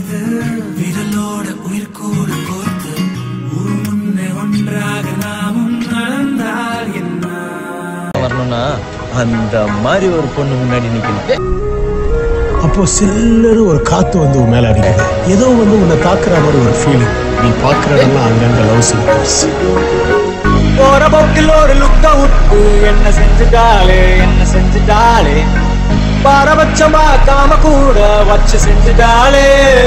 சேர்த்து விரலோட உயிர் கூடு கோர்த்து ஊர் முன்னே ஒன்றாக நாமும் நடந்தால் என்ன வரணும்னா அந்த மாதிரி ஒரு பொண்ணு முன்னாடி நிக்கணும் அப்போ சில்லரு ஒரு காத்து வந்து உன் மேல அடிக்குது ஏதோ வந்து உன்னை தாக்குற மாதிரி ஒரு ஃபீலிங் நீ பாக்குற இடம்லாம் அங்கங்க லவ் சிலிண்டர்ஸ் போற போக்கில் ஒரு லுக்க விட்டு என்ன செஞ்சுட்டாளே என்ன செஞ்சுட்டாளே பாரபட்சமா காம கூட வச்சு செஞ்சுட்டாளே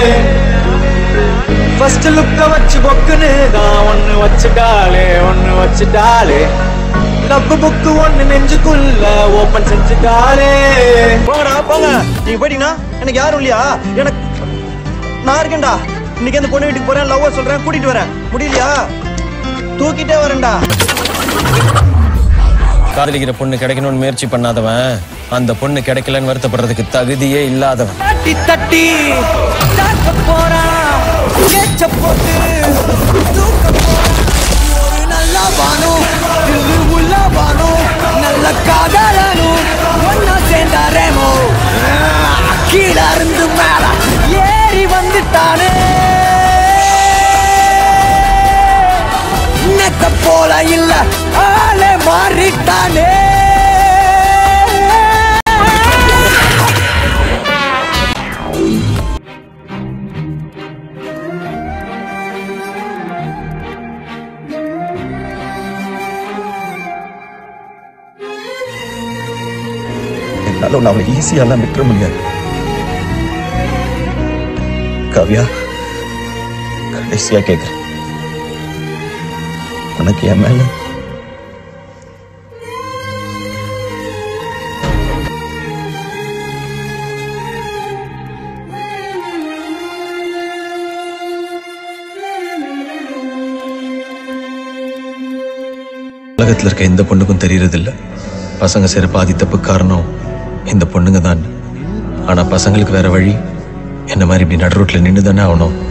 ஃபர்ஸ்ட் லுக்க வச்சு பொக்குன்னு தான் ஒண்ணு வச்சுட்டாளே ஒண்ணு வச்சுட்டாளே லவ் புக்கு ஒண்ணு நெஞ்சுக்குள்ள ஓபன் செஞ்சுட்டாளே போங்கடா போங்க நீங்க போயிட்டீங்கன்னா எனக்கு யாரும் இல்லையா எனக்கு நான் இருக்கேன்டா இன்னைக்கு அந்த பொண்ணு வீட்டுக்கு போறேன் லவ் சொல்றேன் கூட்டிட்டு வரேன் முடியலையா தூக்கிட்டே வரேன்டா காதலிக்கிற பொண்ணு கிடைக்கணும்னு முயற்சி பண்ணாதவன் அந்த பொண்ணு கிடைக்கலன்னு வருத்தப்படுறதுக்கு தகுதியே இல்லாதவன் தட்டி தட்டி தாக்க போறான் ஏச்ச போட்டு தூக்க போறான் ஒரு நல்ல வானம் திரு உள்ள வானம் நல்ல காதலனும் ஒன்னா சேர்ந்தாரேமோ கீழே இருந்து மேல ஏறி வந்துட்டானே நெத்த போல இல்ல ஆளே மாறிட்டானே என்னால உன்னை அவளை ஈஸியாலாம் விட்டுற முடியாது காவ்யா கடைசியா கேக்குறேன் உனக்கு என் மேல உலகத்துல இருக்க எந்த பொண்ணுக்கும் தெரியறதில்ல பசங்க செய்யற பாதி தப்பு காரணம் இந்த பொண்ணுங்க தான் ஆனா பசங்களுக்கு வேற வழி என்ன மாதிரி இப்படி நடு ரோட்ல நின்று தானே ஆகணும்